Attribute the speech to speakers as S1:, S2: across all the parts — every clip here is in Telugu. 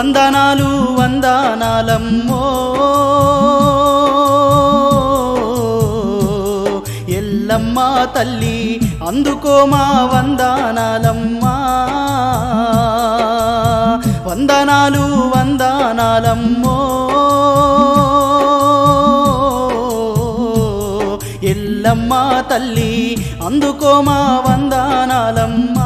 S1: వందనాలు వందనాలమ్మో ఎల్లమ్మ తల్లి అందుకో మా వందనాలమ్మా వందనాలు వందనాలమ్మో ఎల్లమ్మ తల్లి అందుకో మా వందనాలమ్మా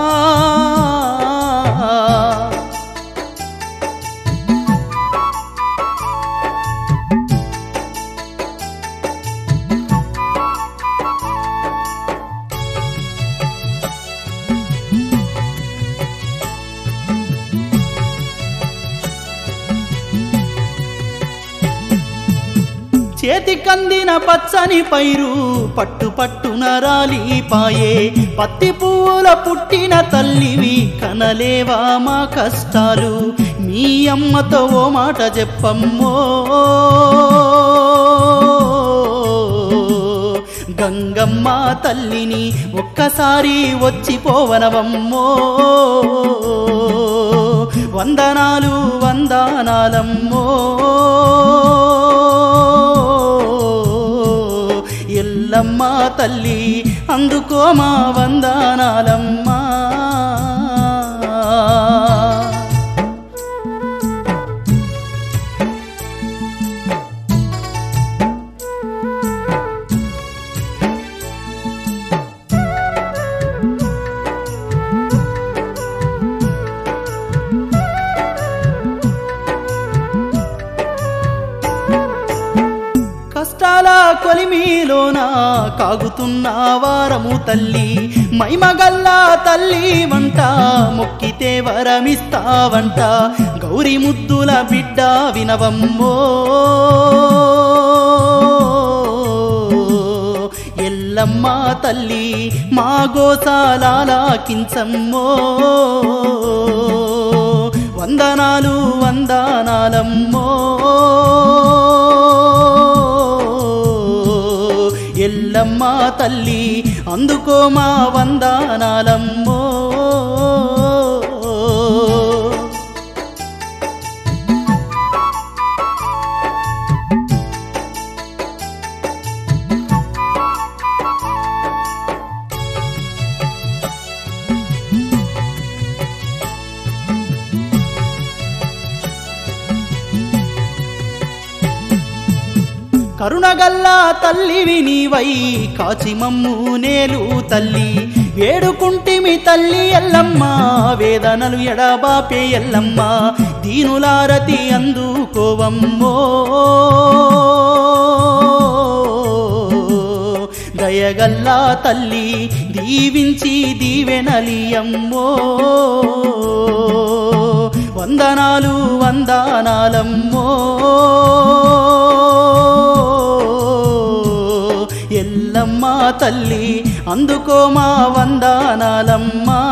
S1: చేతికందిన పచ్చని పైరు పట్టు పట్టున రాలిపాయే పత్తి పువ్వుల పుట్టిన తల్లివి కనలేవా మా కష్టాలు మీ అమ్మతో ఓ మాట చెప్పమ్మో గంగమ్మ తల్లిని ఒక్కసారి వచ్చిపోవనవమ్మో వందనాలు వందనాలమ్మో ఎల్లమ్మ తల్లి అందుకో మా వందనాలమ్మా కష్టాల కొలిమిలోన కాగుతున్న వారము తల్లి మైమగల్లా తల్లి వంట మొక్కితే వరమిస్తావంట గౌరి ముద్దుల బిడ్డ వినవమ్మో ఎల్లమ్మ తల్లి మా గోసాలాకించమ్మో వందనాలు వందనాలమ్మో ఎల్లమ్మ తల్లి అందుకో మా వందనాలమ్మో కరుణగల్లా తల్లివి నీవై కాచి మమ్ము నేలు తల్లి వేడుకుంటిమి తల్లి ఎల్లమ్మ వేదనలు ఎడబాపే ఎల్లమ్మ దీనులారతి అందుకోవమ్మో దయగల్లా తల్లి దీవించి దీవెనలియమ్మో వందనాలు వందనాలమ్మో ఎల్లమ్మ తల్లి అందుకో మా వందనాలమ్మా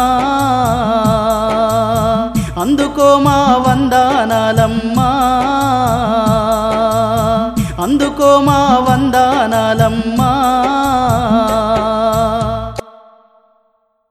S1: అందుకో మా వందనాలమ్మా అందుకో మా వందనాలమ్మా